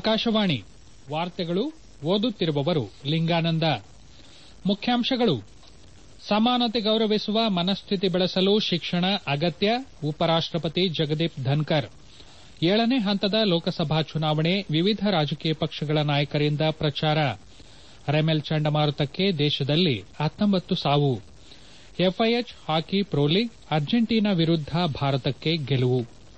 ಆಕಾಶವಾಣಿ ವಾರ್ತೆಗಳು ಓದುತ್ತಿರುವವರು ಲಿಂಗಾನಂದ ಮುಖ್ಯಾಂಶಗಳು ಸಮಾನತೆ ಗೌರವಿಸುವ ಮನಸ್ಥಿತಿ ಬೆಳೆಸಲು ಶಿಕ್ಷಣ ಅಗತ್ಯ ಉಪರಾಷ್ಟಪತಿ ಜಗದೀಪ್ ಧನ್ಕರ್ ಏಳನೇ ಹಂತದ ಲೋಕಸಭಾ ಚುನಾವಣೆ ವಿವಿಧ ರಾಜಕೀಯ ಪಕ್ಷಗಳ ನಾಯಕರಿಂದ ಪ್ರಚಾರ ರೆಮೆಲ್ ಚಂಡಮಾರುತಕ್ಕೆ ದೇಶದಲ್ಲಿ ಹತ್ತೊಂಬತ್ತು ಸಾವು FIH hockey pro league Argentina ವಿರುದ್ದ ಭಾರತಕ್ಕೆ ಗೆಲುವು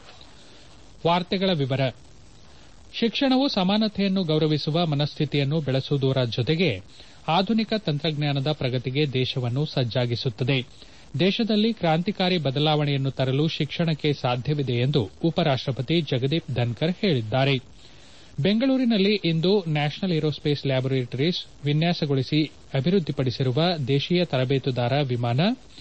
ಶಿಕ್ಷಣವು ಸಮಾನತೆಯನ್ನು ಗೌರವಿಸುವ ಮನಸ್ಥಿತಿಯನ್ನು ಬೆಳೆಸುವುದರ ಜೊತೆಗೆ ಆಧುನಿಕ ತಂತ್ರಜ್ಞಾನದ ಪ್ರಗತಿಗೆ ದೇಶವನ್ನು ಸಜ್ಜಾಗಿಸುತ್ತದೆ ದೇಶದಲ್ಲಿ ಕ್ರಾಂತಿಕಾರಿ ಬದಲಾವಣೆಯನ್ನು ತರಲು ಶಿಕ್ಷಣಕ್ಕೆ ಸಾಧ್ಯವಿದೆ ಎಂದು ಉಪರಾಷ್ಟಪತಿ ಜಗದೀಪ್ ಧನ್ಕರ್ ಹೇಳಿದ್ದಾರೆ ಬೆಂಗಳೂರಿನಲ್ಲಿ ಇಂದು ನ್ಯಾಷನಲ್ ಏರೋಸ್ಪೇಸ್ ಲ್ಯಾಬೋರೇಟರೀಸ್ ವಿನ್ಯಾಸಗೊಳಿಸಿ ಅಭಿವೃದ್ದಿಪಡಿಸಿರುವ ದೇಶೀಯ ತರಬೇತುದಾರ ವಿಮಾನ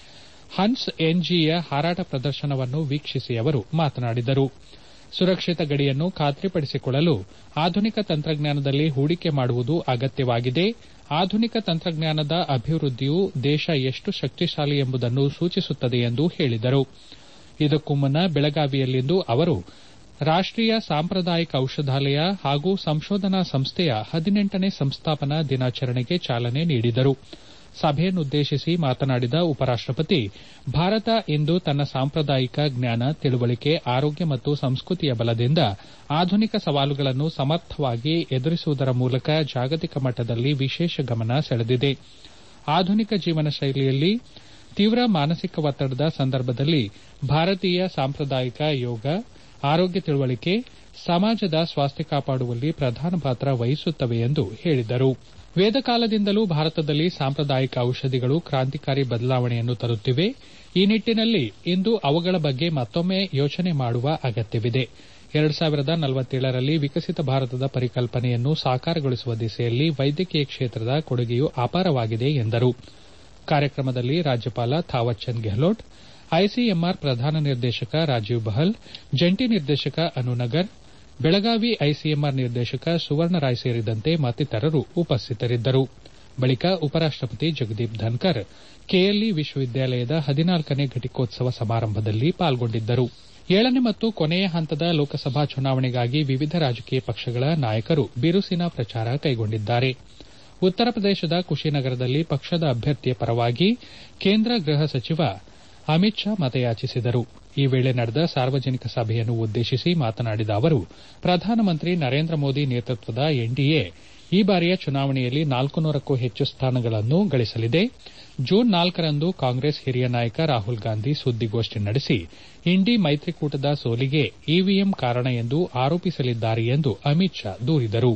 ಹನ್ಸ್ ಎನ್ಜಿಯ ಹಾರಾಟ ಪ್ರದರ್ಶನವನ್ನು ವೀಕ್ಷಿಸಿ ಅವರು ಮಾತನಾಡಿದರು ಸುರಕ್ಷಿತ ಗಡಿಯನ್ನು ಖಾತ್ರಿಪಡಿಸಿಕೊಳ್ಳಲು ಆಧುನಿಕ ತಂತ್ರಜ್ಞಾನದಲ್ಲಿ ಹೂಡಿಕೆ ಮಾಡುವುದು ಅಗತ್ಯವಾಗಿದೆ ಆಧುನಿಕ ತಂತ್ರಜ್ಞಾನದ ಅಭಿವೃದ್ದಿಯು ದೇಶ ಎಷ್ಟು ಶಕ್ತಿಶಾಲಿ ಎಂಬುದನ್ನು ಸೂಚಿಸುತ್ತದೆ ಎಂದು ಹೇಳಿದರು ಇದಕ್ಕೂ ಮುನ್ನ ಬೆಳಗಾವಿಯಲ್ಲಿಂದು ಅವರು ರಾಷ್ಟೀಯ ಸಾಂಪ್ರದಾಯಿಕ ಔಷಧಾಲಯ ಹಾಗೂ ಸಂಶೋಧನಾ ಸಂಸ್ಥೆಯ ಹದಿನೆಂಟನೇ ಸಂಸ್ಥಾಪನಾ ದಿನಾಚರಣೆಗೆ ಚಾಲನೆ ನೀಡಿದರು ಸಭೆಯನ್ನುದ್ದೇಶಿಸಿ ಮಾತನಾಡಿದ ಉಪರಾಷ್ಟಪತಿ ಭಾರತ ಇಂದು ತನ್ನ ಸಾಂಪ್ರದಾಯಿಕ ಜ್ಞಾನ ತಿಳುವಳಿಕೆ ಆರೋಗ್ಯ ಮತ್ತು ಸಂಸ್ಕೃತಿಯ ಬಲದಿಂದ ಆಧುನಿಕ ಸವಾಲುಗಳನ್ನು ಸಮರ್ಥವಾಗಿ ಎದುರಿಸುವುದರ ಮೂಲಕ ಜಾಗತಿಕ ಮಟ್ಟದಲ್ಲಿ ವಿಶೇಷ ಗಮನ ಸೆಳೆದಿದೆ ಆಧುನಿಕ ಜೀವನ ಶೈಲಿಯಲ್ಲಿ ತೀವ್ರ ಮಾನಸಿಕ ಒತ್ತಡದ ಸಂದರ್ಭದಲ್ಲಿ ಭಾರತೀಯ ಸಾಂಪ್ರದಾಯಿಕ ಯೋಗ ಆರೋಗ್ಯ ತಿಳುವಳಿಕೆ ಸಮಾಜದ ಸ್ವಾಸ್ಥ್ಯ ಕಾಪಾಡುವಲ್ಲಿ ಪ್ರಧಾನ ಪಾತ್ರ ವಹಿಸುತ್ತವೆ ಎಂದು ಹೇಳಿದರು ವೇದಕಾಲದಿಂದಲೂ ಭಾರತದಲ್ಲಿ ಸಾಂಪ್ರದಾಯಿಕ ಔಷಧಿಗಳು ಕ್ರಾಂತಿಕಾರಿ ಬದಲಾವಣೆಯನ್ನು ತರುತ್ತಿವೆ ಈ ನಿಟ್ಟನಲ್ಲಿ ಇಂದು ಅವುಗಳ ಬಗ್ಗೆ ಮತ್ತೊಮ್ಮೆ ಯೋಚನೆ ಮಾಡುವ ಅಗತ್ಯವಿದೆ ಎರಡು ಸಾವಿರದ ನಲವತ್ತೇಳರಲ್ಲಿ ವಿಕಸಿತ ಭಾರತದ ಪರಿಕಲ್ಪನೆಯನ್ನು ಸಾಕಾರಗೊಳಿಸುವ ದಿಸೆಯಲ್ಲಿ ವೈದ್ಯಕೀಯ ಕ್ಷೇತ್ರದ ಕೊಡುಗೆಯು ಅಪಾರವಾಗಿದೆ ಎಂದರು ಕಾರ್ಯಕ್ರಮದಲ್ಲಿ ರಾಜ್ಯಪಾಲ ಥಾವರ್ ಚಂದ್ ಗೆಹ್ಲೋಟ್ ಐಸಿಎಂಆರ್ ಪ್ರಧಾನ ನಿರ್ದೇಶಕ ರಾಜೀವ್ ಬಹಲ್ ಜಂಟಿ ನಿರ್ದೇಶಕ ಅನು ನಗರ್ ಬೆಳಗಾವಿ ಐಸಿಎಂಆರ್ ನಿರ್ದೇಶಕ ಸುವರ್ಣ ರಾಯ್ ಸೇರಿದಂತೆ ಮತ್ತಿತರರು ಉಪಸ್ಥಿತರಿದ್ದರು ಬಳಿಕ ಉಪರಾಷ್ಟಪತಿ ಜಗದೀಪ್ ಧನ್ಕರ್ ಕೆಎಲ್ಇ ವಿಶ್ವವಿದ್ಯಾಲಯದ ಹದಿನಾಲ್ಕನೇ ಘಟಿಕೋತ್ಸವ ಸಮಾರಂಭದಲ್ಲಿ ಪಾಲ್ಗೊಂಡಿದ್ದರು ಏಳನೇ ಮತ್ತು ಕೊನೆಯ ಹಂತದ ಲೋಕಸಭಾ ಚುನಾವಣೆಗಾಗಿ ವಿವಿಧ ರಾಜಕೀಯ ಪಕ್ಷಗಳ ನಾಯಕರು ಬಿರುಸಿನ ಪ್ರಚಾರ ಕೈಗೊಂಡಿದ್ದಾರೆ ಉತ್ತರ ಪ್ರದೇಶದ ಕುಶಿನಗರದಲ್ಲಿ ಪಕ್ಷದ ಅಭ್ಯರ್ಥಿಯ ಪರವಾಗಿ ಕೇಂದ್ರ ಗೃಹ ಸಚಿವ ಅಮಿತ್ ಶಾ ಮತಯಾಚಿಸಿದರು ಈ ವೇಳೆ ನಡೆದ ಸಾರ್ವಜನಿಕ ಸಭೆಯನ್ನು ಉದ್ದೇಶಿಸಿ ಮಾತನಾಡಿದ ಅವರು ಪ್ರಧಾನಮಂತ್ರಿ ನರೇಂದ್ರ ಮೋದಿ ನೇತೃತ್ವದ ಎನ್ಡಿಎ ಈ ಬಾರಿಯ ಚುನಾವಣೆಯಲ್ಲಿ ನಾಲ್ಕುನೂರಕ್ಕೂ ಹೆಚ್ಚು ಸ್ಥಾನಗಳನ್ನು ಗಳಿಸಲಿದೆ ಜೂನ್ ನಾಲ್ಕರಂದು ಕಾಂಗ್ರೆಸ್ ಹಿರಿಯ ನಾಯಕ ರಾಹುಲ್ ಗಾಂಧಿ ಸುದ್ದಿಗೋಷ್ಠಿ ನಡೆಸಿ ಇಂಡಿ ಮೈತ್ರಿಕೂಟದ ಸೋಲಿಗೆ ಇವಿಎಂ ಕಾರಣ ಎಂದು ಆರೋಪಿಸಲಿದ್ದಾರೆ ಎಂದು ಅಮಿತ್ ಶಾ ದೂರಿದರು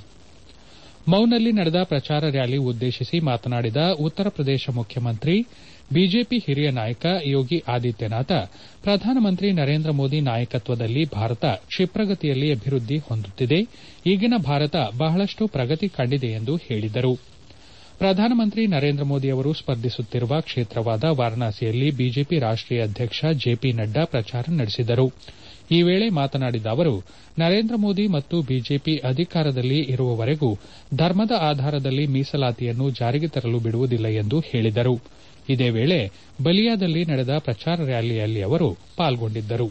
ಮೌನಲ್ಲಿ ನಡೆದ ಪ್ರಚಾರ ರ್ಯಾಲಿ ಉದ್ದೇಶಿಸಿ ಮಾತನಾಡಿದ ಉತ್ತರ ಪ್ರದೇಶ ಮುಖ್ಯಮಂತ್ರಿ ಬಿಜೆಪಿ ಹಿರಿಯ ನಾಯಕ ಯೋಗಿ ಆದಿತ್ಯನಾಥ ಪ್ರಧಾನಮಂತ್ರಿ ನರೇಂದ್ರ ಮೋದಿ ನಾಯಕತ್ವದಲ್ಲಿ ಭಾರತ ಕ್ಷಿಪ್ರಗತಿಯಲ್ಲಿ ಅಭಿವೃದ್ದಿ ಹೊಂದುತ್ತಿದೆ ಈಗಿನ ಭಾರತ ಬಹಳಷ್ಟು ಪ್ರಗತಿ ಕಂಡಿದೆ ಎಂದು ಹೇಳಿದರು ಪ್ರಧಾನಮಂತ್ರಿ ನರೇಂದ್ರ ಮೋದಿ ಅವರು ಸ್ಪರ್ಧಿಸುತ್ತಿರುವ ಕ್ಷೇತ್ರವಾದ ವಾರಣಾಸಿಯಲ್ಲಿ ಬಿಜೆಪಿ ರಾಷ್ಟೀಯ ಅಧ್ಯಕ್ಷ ಜೆಪಿ ನಡ್ಡಾ ಪ್ರಚಾರ ನಡೆಸಿದರು ಈ ವೇಳೆ ಮಾತನಾಡಿದ ಅವರು ನರೇಂದ್ರ ಮೋದಿ ಮತ್ತು ಬಿಜೆಪಿ ಅಧಿಕಾರದಲ್ಲಿ ಇರುವವರೆಗೂ ಧರ್ಮದ ಆಧಾರದಲ್ಲಿ ಮೀಸಲಾತಿಯನ್ನು ಜಾರಿಗೆ ತರಲು ಬಿಡುವುದಿಲ್ಲ ಎಂದು ಹೇಳಿದರು ಇದೇ ವೇಳೆ ಬಲಿಯಾದಲ್ಲಿ ನಡೆದ ಪ್ರಚಾರ ರ್ಯಾಲಿಯಲ್ಲಿ ಅವರು ಪಾಲ್ಗೊಂಡಿದ್ದರು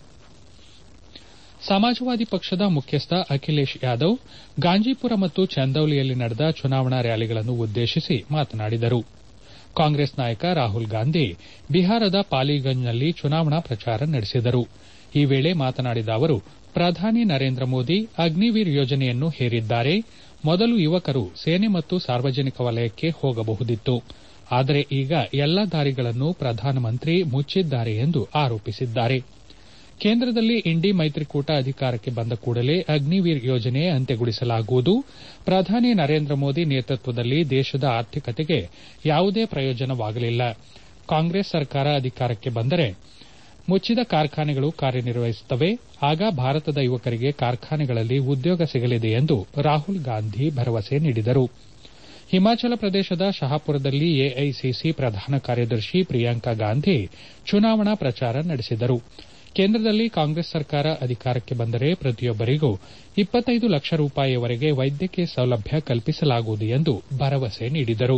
ಸಮಾಜವಾದಿ ಪಕ್ಷದ ಮುಖ್ಯಸ್ಥ ಅಖಿಲೇಶ್ ಯಾದವ್ ಗಾಂಜಿಪುರ ಮತ್ತು ಚಂದೌಲಿಯಲ್ಲಿ ನಡೆದ ಚುನಾವಣಾ ರ್ಯಾಲಿಗಳನ್ನು ಉದ್ದೇಶಿಸಿ ಮಾತನಾಡಿದರು ಕಾಂಗ್ರೆಸ್ ನಾಯಕ ರಾಹುಲ್ ಗಾಂಧಿ ಬಿಹಾರದ ಪಾಲಿಗಂಜ್ನಲ್ಲಿ ಚುನಾವಣಾ ಪ್ರಚಾರ ನಡೆಸಿದರು ಈ ವೇಳೆ ಮಾತನಾಡಿದ ಅವರು ಪ್ರಧಾನಿ ನರೇಂದ್ರ ಮೋದಿ ಅಗ್ನಿವೀರ್ ಯೋಜನೆಯನ್ನು ಹೇರಿದ್ದಾರೆ ಮೊದಲು ಯುವಕರು ಸೇನೆ ಮತ್ತು ಸಾರ್ವಜನಿಕ ವಲಯಕ್ಕೆ ಹೋಗಬಹುದಿತ್ತು ಆದರೆ ಈಗ ಎಲ್ಲಾ ದಾರಿಗಳನ್ನು ಪ್ರಧಾನಮಂತ್ರಿ ಮುಚ್ಚಿದ್ದಾರೆ ಎಂದು ಆರೋಪಿಸಿದ್ದಾರೆ ಕೇಂದ್ರದಲ್ಲಿ ಇಂಡಿ ಮೈತ್ರಿಕೂಟ ಅಧಿಕಾರಕ್ಕೆ ಬಂದ ಕೂಡಲೇ ಅಗ್ನಿವೀರ್ ಯೋಜನೆ ಅಂತ್ಯಗೊಳಿಸಲಾಗುವುದು ಪ್ರಧಾನಿ ನರೇಂದ್ರ ಮೋದಿ ನೇತೃತ್ವದಲ್ಲಿ ದೇಶದ ಆರ್ಥಿಕತೆಗೆ ಯಾವುದೇ ಪ್ರಯೋಜನವಾಗಲಿಲ್ಲ ಕಾಂಗ್ರೆಸ್ ಸರ್ಕಾರ ಅಧಿಕಾರಕ್ಕೆ ಬಂದರೆ ಮುಚ್ಚಿದ ಕಾರ್ಖಾನೆಗಳು ಕಾರ್ಯನಿರ್ವಹಿಸುತ್ತವೆ ಆಗ ಭಾರತದ ಯುವಕರಿಗೆ ಕಾರ್ಖಾನೆಗಳಲ್ಲಿ ಉದ್ಯೋಗ ಸಿಗಲಿದೆ ಎಂದು ರಾಹುಲ್ ಗಾಂಧಿ ಭರವಸೆ ನೀಡಿದರು ಹಿಮಾಚಲ ಪ್ರದೇಶದ ಶಹಾಪುರದಲ್ಲಿ ಎಐಸಿಸಿ ಪ್ರಧಾನ ಕಾರ್ಯದರ್ಶಿ ಪ್ರಿಯಾಂಕಾ ಗಾಂಧಿ ಚುನಾವಣಾ ಪ್ರಚಾರ ನಡೆಸಿದರು ಕೇಂದ್ರದಲ್ಲಿ ಕಾಂಗ್ರೆಸ್ ಸರ್ಕಾರ ಅಧಿಕಾರಕ್ಕೆ ಬಂದರೆ ಪ್ರತಿಯೊಬ್ಬರಿಗೂ ಇಪ್ಪತ್ತೈದು ಲಕ್ಷ ರೂಪಾಯಿಯವರೆಗೆ ವೈದ್ಯಕೀಯ ಸೌಲಭ್ಯ ಕಲ್ಪಿಸಲಾಗುವುದು ಎಂದು ಭರವಸೆ ನೀಡಿದರು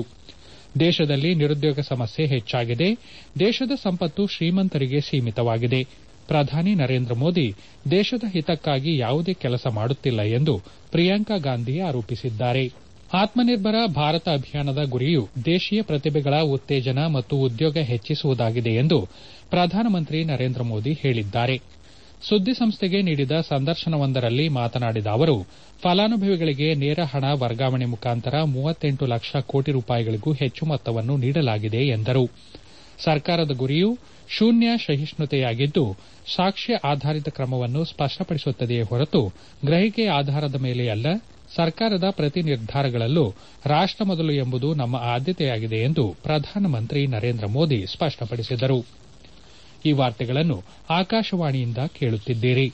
ದೇಶದಲ್ಲಿ ನಿರುದ್ಯೋಗ ಸಮಸ್ಯೆ ಹೆಚ್ಚಾಗಿದೆ ದೇಶದ ಸಂಪತ್ತು ಶ್ರೀಮಂತರಿಗೆ ಸೀಮಿತವಾಗಿದೆ ಪ್ರಧಾನಿ ನರೇಂದ್ರ ಮೋದಿ ದೇಶದ ಹಿತಕ್ಕಾಗಿ ಯಾವುದೇ ಕೆಲಸ ಮಾಡುತ್ತಿಲ್ಲ ಎಂದು ಪ್ರಿಯಾಂಕಾ ಗಾಂಧಿ ಆರೋಪಿಸಿದ್ದಾರೆ ಆತ್ಮನಿರ್ಭರ ಭಾರತ ಅಭಿಯಾನದ ಗುರಿಯು ದೇಶೀಯ ಪ್ರತಿಭೆಗಳ ಉತ್ತೇಜನ ಮತ್ತು ಉದ್ಯೋಗ ಹೆಚ್ಚಿಸುವುದಾಗಿದೆ ಎಂದು ಪ್ರಧಾನಮಂತ್ರಿ ನರೇಂದ್ರ ಮೋದಿ ಹೇಳಿದ್ದಾರೆ ಸುದ್ದಿಸಂಸ್ಥೆಗೆ ನೀಡಿದ ಸಂದರ್ಶನವೊಂದರಲ್ಲಿ ಮಾತನಾಡಿದ ಅವರು ಫಲಾನುಭವಿಗಳಿಗೆ ನೇರ ಹಣ ವರ್ಗಾವಣೆ ಮುಖಾಂತರ ಮೂವತ್ತೆಂಟು ಲಕ್ಷ ಕೋಟಿ ರೂಪಾಯಿಗಳಿಗೂ ಹೆಚ್ಚು ಮೊತ್ತವನ್ನು ನೀಡಲಾಗಿದೆ ಎಂದರು ಸರ್ಕಾರದ ಗುರಿಯು ಶೂನ್ಯ ಸಹಿಷ್ಣುತೆಯಾಗಿದ್ದು ಸಾಕ್ಷ್ಯ ಆಧಾರಿತ ಕ್ರಮವನ್ನು ಸ್ಪಷ್ಟಪಡಿಸುತ್ತದೆಯೇ ಹೊರತು ಗ್ರಹಿಕೆ ಆಧಾರದ ಮೇಲೆ ಅಲ್ಲ ಸರ್ಕಾರದ ಪ್ರತಿ ನಿರ್ಧಾರಗಳಲ್ಲೂ ರಾಷ್ಟ ಮೊದಲು ಎಂಬುದು ನಮ್ಮ ಆದ್ಯತೆಯಾಗಿದೆ ಎಂದು ಪ್ರಧಾನಮಂತ್ರಿ ನರೇಂದ್ರ ಮೋದಿ ಸ್ಪಷ್ಟಪಡಿಸಿದರು ಈ ವಾರ್ತೆಗಳನ್ನು ಆಕಾಶವಾಣಿಯಿಂದ ಕೇಳುತ್ತಿದ್ದೀರಿ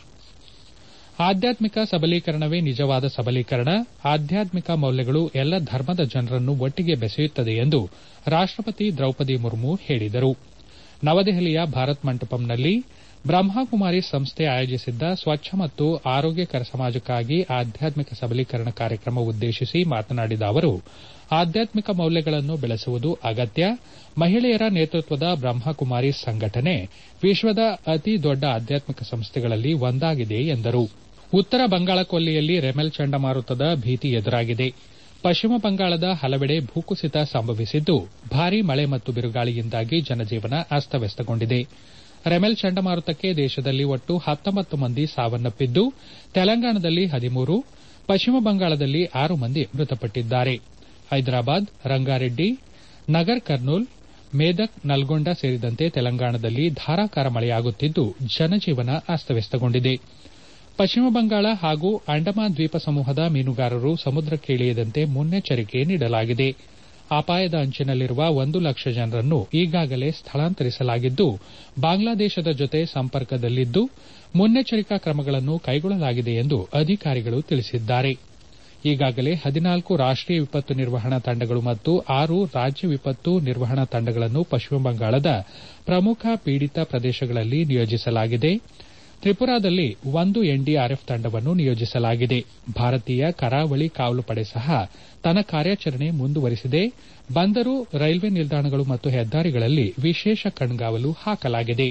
ಆಧ್ಯಾತ್ಮಿಕ ಸಬಲೀಕರಣವೇ ನಿಜವಾದ ಸಬಲೀಕರಣ ಆಧ್ಯಾತ್ಮಿಕ ಮೌಲ್ಯಗಳು ಎಲ್ಲ ಧರ್ಮದ ಜನರನ್ನು ಒಟ್ಟಿಗೆ ಬೆಸೆಯುತ್ತದೆ ಎಂದು ರಾಷ್ಟಪತಿ ದ್ರೌಪದಿ ಮುರ್ಮು ಹೇಳಿದರು ನವದೆಹಲಿಯ ಭಾರತ್ ಮಂಟಪಂನಲ್ಲಿ ಬ್ರಹ್ಮಕುಮಾರಿ ಸಂಸ್ಥೆ ಆಯೋಜಿಸಿದ್ದ ಸ್ವಚ್ಛ ಮತ್ತು ಆರೋಗ್ಯಕರ ಸಮಾಜಕ್ಕಾಗಿ ಆಧ್ಯಾತ್ಮಿಕ ಸಬಲೀಕರಣ ಕಾರ್ಯಕ್ರಮ ಉದ್ದೇಶಿಸಿ ಮಾತನಾಡಿದ ಅವರು ಆಧ್ಯಾತ್ಮಿಕ ಮೌಲ್ಯಗಳನ್ನು ಬೆಳೆಸುವುದು ಅಗತ್ಯ ಮಹಿಳೆಯರ ನೇತೃತ್ವದ ಬ್ರಹ್ಮಕುಮಾರಿ ಸಂಘಟನೆ ವಿಶ್ವದ ಅತಿ ದೊಡ್ಡ ಆಧ್ಯಾತ್ಮಿಕ ಸಂಸ್ಥೆಗಳಲ್ಲಿ ಒಂದಾಗಿದೆ ಎಂದರು ಉತ್ತರ ಬಂಗಾಳ ಕೊಲ್ಲಿಯಲ್ಲಿ ರೆಮೆಲ್ ಚಂಡಮಾರುತದ ಭೀತಿ ಎದುರಾಗಿದೆ ಪಶ್ಚಿಮ ಬಂಗಾಳದ ಹಲವೆಡೆ ಭೂಕುಸಿತ ಸಂಭವಿಸಿದ್ದು ಭಾರೀ ಮಳೆ ಮತ್ತು ಬಿರುಗಾಳಿಯಿಂದಾಗಿ ಜನಜೀವನ ಅಸ್ತವ್ಯಸ್ತಗೊಂಡಿದೆ ರೆಮೆಲ್ ಚಂಡಮಾರುತಕ್ಕೆ ದೇಶದಲ್ಲಿ ಒಟ್ಟು ಹತ್ತೊಂಬತ್ತು ಮಂದಿ ಸಾವನ್ನಪ್ಪಿದ್ದು ತೆಲಂಗಾಣದಲ್ಲಿ ಹದಿಮೂರು ಪಶ್ಚಿಮ ಬಂಗಾಳದಲ್ಲಿ ಆರು ಮಂದಿ ಮೃತಪಟ್ಟಿದ್ದಾರೆ ಹೈದರಾಬಾದ್ ರಂಗಾರೆಡ್ಡಿ ನಗರ್ ಕರ್ನೂಲ್ ಮೇದಕ್ ನಲ್ಗೊಂಡ ಸೇರಿದಂತೆ ತೆಲಂಗಾಣದಲ್ಲಿ ಧಾರಾಕಾರ ಮಳೆಯಾಗುತ್ತಿದ್ದು ಜನಜೀವನ ಅಸ್ತವ್ಯಸ್ತಗೊಂಡಿದೆ ಪಶ್ಚಿಮ ಬಂಗಾಳ ಹಾಗೂ ಅಂಡಮಾನ್ ದ್ವೀಪ ಸಮೂಹದ ಮೀನುಗಾರರು ಸಮುದ್ರಕ್ಕೆ ಇಳಿಯದಂತೆ ಮುನ್ನೆಚ್ಚರಿಕೆ ನೀಡಲಾಗಿದೆ ಅಪಾಯದ ಅಂಚಿನಲ್ಲಿರುವ ಒಂದು ಲಕ್ಷ ಜನರನ್ನು ಈಗಾಗಲೇ ಸ್ಥಳಾಂತರಿಸಲಾಗಿದ್ದು ಬಾಂಗ್ಲಾದೇಶದ ಜೊತೆ ಸಂಪರ್ಕದಲ್ಲಿದ್ದು ಮುನ್ನೆಚ್ಚರಿಕಾ ಕ್ರಮಗಳನ್ನು ಕೈಗೊಳ್ಳಲಾಗಿದೆ ಎಂದು ಅಧಿಕಾರಿಗಳು ತಿಳಿಸಿದ್ದಾರೆ ಈಗಾಗಲೇ ಹದಿನಾಲ್ಕು ರಾಷ್ಟೀಯ ವಿಪತ್ತು ನಿರ್ವಹಣಾ ತಂಡಗಳು ಮತ್ತು ಆರು ರಾಜ್ಯ ವಿಪತ್ತು ನಿರ್ವಹಣಾ ತಂಡಗಳನ್ನು ಪಶ್ಚಿಮ ಬಂಗಾಳದ ಪ್ರಮುಖ ಪೀಡಿತ ಪ್ರದೇಶಗಳಲ್ಲಿ ನಿಯೋಜಿಸಲಾಗಿದೆ ತ್ರಿಪುರಾದಲ್ಲಿ ಒಂದು ಎನ್ಡಿಆರ್ಎಫ್ ತಂಡವನ್ನು ನಿಯೋಜಿಸಲಾಗಿದೆ ಭಾರತೀಯ ಕರಾವಳಿ ಕಾವಲು ಪಡೆ ಸಹ ತನ್ನ ಕಾರ್ಯಾಚರಣೆ ಮುಂದುವರಿಸಿದೆ ಬಂದರು ರೈಲ್ವೆ ನಿಲ್ದಾಣಗಳು ಮತ್ತು ಹೆದ್ದಾರಿಗಳಲ್ಲಿ ವಿಶೇಷ ಕಣ್ಗಾವಲು ಹಾಕಲಾಗಿದೆ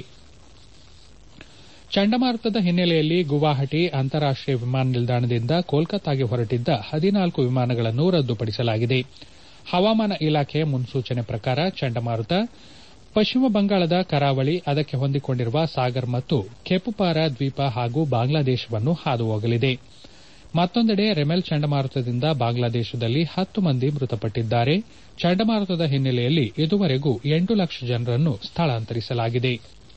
ಚಂಡಮಾರುತದ ಹಿನ್ನೆಲೆಯಲ್ಲಿ ಗುವಾಹಟಿ ಅಂತಾರಾಷ್ಟೀಯ ವಿಮಾನ ನಿಲ್ದಾಣದಿಂದ ಕೋಲ್ಕತಾಗೆ ಹೊರಟಿದ್ದ ಹದಿನಾಲ್ಕು ವಿಮಾನಗಳನ್ನು ರದ್ದುಪಡಿಸಲಾಗಿದೆ ಹವಾಮಾನ ಇಲಾಖೆಯ ಮುನ್ಸೂಚನೆ ಪ್ರಕಾರ ಚಂಡಮಾರುತ ಪಶ್ಚಿಮ ಬಂಗಾಳದ ಕರಾವಳಿ ಅದಕ್ಕೆ ಹೊಂದಿಕೊಂಡಿರುವ ಸಾಗರ್ ಮತ್ತು ಕೆಪುಪಾರ ದ್ವೀಪ ಹಾಗೂ ಬಾಂಗ್ಲಾದೇಶವನ್ನು ಹಾದು ಹೋಗಲಿದೆ ಮತ್ತೊಂದೆಡೆ ರೆಮೆಲ್ ಚಂಡಮಾರುತದಿಂದ ಬಾಂಗ್ಲಾದೇಶದಲ್ಲಿ ಹತ್ತು ಮಂದಿ ಮೃತಪಟ್ಟಿದ್ದಾರೆ ಚಂಡಮಾರುತದ ಹಿನ್ನೆಲೆಯಲ್ಲಿ ಇದುವರೆಗೂ ಎಂಟು ಲಕ್ಷ ಜನರನ್ನು ಸ್ಥಳಾಂತರಿಸಲಾಗಿದೆ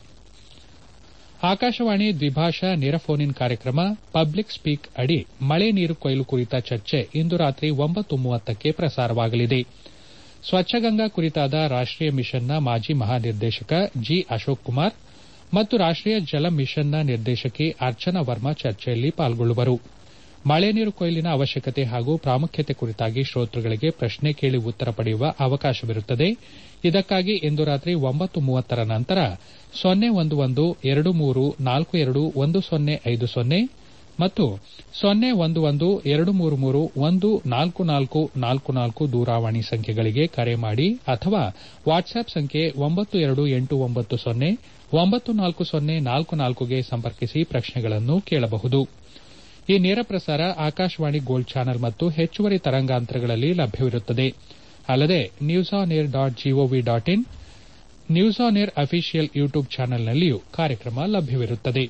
ಆಕಾಶವಾಣಿ ದ್ವಿಭಾಷಾ ನೇರ ಫೋನ್ ಇನ್ ಕಾರ್ಯಕ್ರಮ ಪಬ್ಲಿಕ್ ಸ್ಪೀಕ್ ಅಡಿ ಮಳೆ ನೀರು ಕೊಯ್ಲು ಕುರಿತ ಚರ್ಚೆ ಇಂದು ರಾತ್ರಿ ಒಂಬತ್ತು ಮೂವತ್ತಕ್ಕೆ ಪ್ರಸಾರವಾಗಲಿದೆ ಸ್ವಚ್ಛಗಂಗಾ ಕುರಿತಾದ ರಾಷ್ಟೀಯ ಮಿಷನ್ನ ಮಾಜಿ ಮಹಾನಿರ್ದೇಶಕ ಜಿ ಅಶೋಕ್ ಕುಮಾರ್ ಮತ್ತು ರಾಷ್ಟೀಯ ಜಲ ಮಿಷನ್ನ ನಿರ್ದೇಶಕಿ ಅರ್ಚನಾ ವರ್ಮಾ ಚರ್ಚೆಯಲ್ಲಿ ಪಾಲ್ಗೊಳ್ಳುವರು ಮಳೆ ನೀರು ಕೊಯ್ಲಿನ ಅವಶ್ಯಕತೆ ಹಾಗೂ ಪ್ರಾಮುಖ್ಯತೆ ಕುರಿತಾಗಿ ಶ್ರೋತೃಗಳಿಗೆ ಪ್ರಶ್ನೆ ಕೇಳಿ ಉತ್ತರ ಪಡೆಯುವ ಅವಕಾಶವಿರುತ್ತದೆ ಇದಕ್ಕಾಗಿ ಇಂದು ರಾತ್ರಿ ಒಂಬತ್ತು ಮೂವತ್ತರ ನಂತರ ಸೊನ್ನೆ ಒಂದು ಒಂದು ಎರಡು ಮೂರು ನಾಲ್ಕು ಎರಡು ಒಂದು ಸೊನ್ನೆ ಐದು ಸೊನ್ನೆ ಮತ್ತು ಸೊನ್ನೆ ಒಂದು ಒಂದು ಎರಡು ಮೂರು ಮೂರು ಒಂದು ನಾಲ್ಕು ನಾಲ್ಕು ನಾಲ್ಕು ನಾಲ್ಕು ದೂರವಾಣಿ ಸಂಖ್ಯೆಗಳಿಗೆ ಕರೆ ಮಾಡಿ ಅಥವಾ ವಾಟ್ಸ್ಆಪ್ ಸಂಖ್ಯೆ ಒಂಬತ್ತು ಎರಡು ಎಂಟು ಒಂಬತ್ತು ಸೊನ್ನೆ ಒಂಬತ್ತು ನಾಲ್ಕು ಸೊನ್ನೆ ನಾಲ್ಕು ನಾಲ್ಕುಗೆ ಸಂಪರ್ಕಿಸಿ ಪ್ರಶ್ನೆಗಳನ್ನು ಕೇಳಬಹುದು ಈ ನೇರ ಪ್ರಸಾರ ಆಕಾಶವಾಣಿ ಗೋಲ್ಡ್ ಚಾನೆಲ್ ಮತ್ತು ಹೆಚ್ಚುವರಿ ತರಂಗಾಂತರಗಳಲ್ಲಿ ಲಭ್ಯವಿರುತ್ತದೆ ಅಲ್ಲದೆ news on air dot GOV dot in news on air official YouTube ಚಾನೆಲ್ನಲ್ಲಿಯೂ ಕಾರ್ಯಕ್ರಮ ಲಭ್ಯವಿರುತ್ತದೆ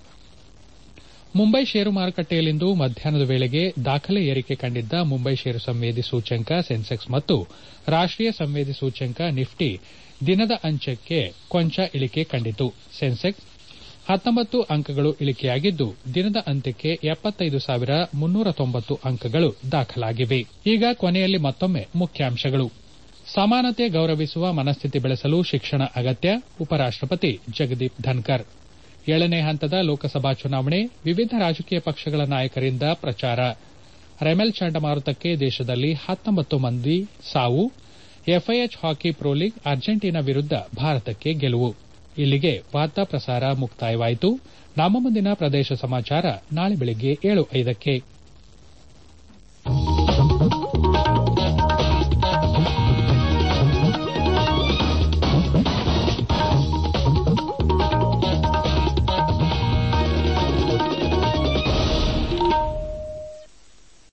ಮುಂಬೈ ಷೇರು ಮಾರುಕಟ್ಟೆಯಲ್ಲಿಂದು ಮಧ್ಯಾಹ್ನದ ವೇಳೆಗೆ ದಾಖಲೆ ಏರಿಕೆ ಕಂಡಿದ್ದ ಮುಂಬೈ ಷೇರು ಸಂವೇದಿ ಸೂಚ್ಯಂಕ ಸೆನ್ಸೆಕ್ಸ್ ಮತ್ತು ರಾಷ್ಟೀಯ ಸಂವೇದಿ ಸೂಚ್ಯಂಕ ನಿಫ್ಟಿ ದಿನದ ಅಂತ್ಯಕ್ಕೆ ಕೊಂಚ ಇಳಿಕೆ ಕಂಡಿತು ಸೆನ್ಸೆಕ್ಸ್ ಹತ್ತೊಂಬತ್ತು ಅಂಕಗಳು ಇಳಿಕೆಯಾಗಿದ್ದು ದಿನದ ಅಂತ್ಯಕ್ಕೆ ಎಪ್ಪತ್ತೈದು ಸಾವಿರ ಮುನ್ನೂರ ತೊಂಬತ್ತು ಅಂಕಗಳು ದಾಖಲಾಗಿವೆ ಈಗ ಕೊನೆಯಲ್ಲಿ ಮತ್ತೊಮ್ಮೆ ಮುಖ್ಯಾಂಶಗಳು ಸಮಾನತೆ ಗೌರವಿಸುವ ಮನಸ್ಥಿತಿ ಬೆಳೆಸಲು ಶಿಕ್ಷಣ ಅಗತ್ಯ ಉಪರಾಷ್ಟಪತಿ ಜಗದೀಪ್ ಧನ್ಕರ್ ಏಳನೇ ಹಂತದ ಲೋಕಸಭಾ ಚುನಾವಣೆ ವಿವಿಧ ರಾಜಕೀಯ ಪಕ್ಷಗಳ ನಾಯಕರಿಂದ ಪ್ರಚಾರ ರೆಮೆಲ್ ಚಂಡಮಾರುತಕ್ಕೆ ದೇಶದಲ್ಲಿ ಹತ್ತೊಂಬತ್ತು ಮಂದಿ ಸಾವು FIH hockey pro league Argentina ವಿರುದ್ಧ ಭಾರತಕ್ಕೆ ಗೆಲುವು ಇಲ್ಲಿಗೆ ವಾರ್ತಾ ಪ್ರಸಾರ ಮುಕ್ತಾಯವಾಯಿತು ನಮ್ಮ ಮುಂದಿನ ಪ್ರದೇಶ ಸಮಾಚಾರ ನಾಳೆ ಬೆಳಿಗ್ಗೆ ಏಳು ಐದಕ್ಕೆ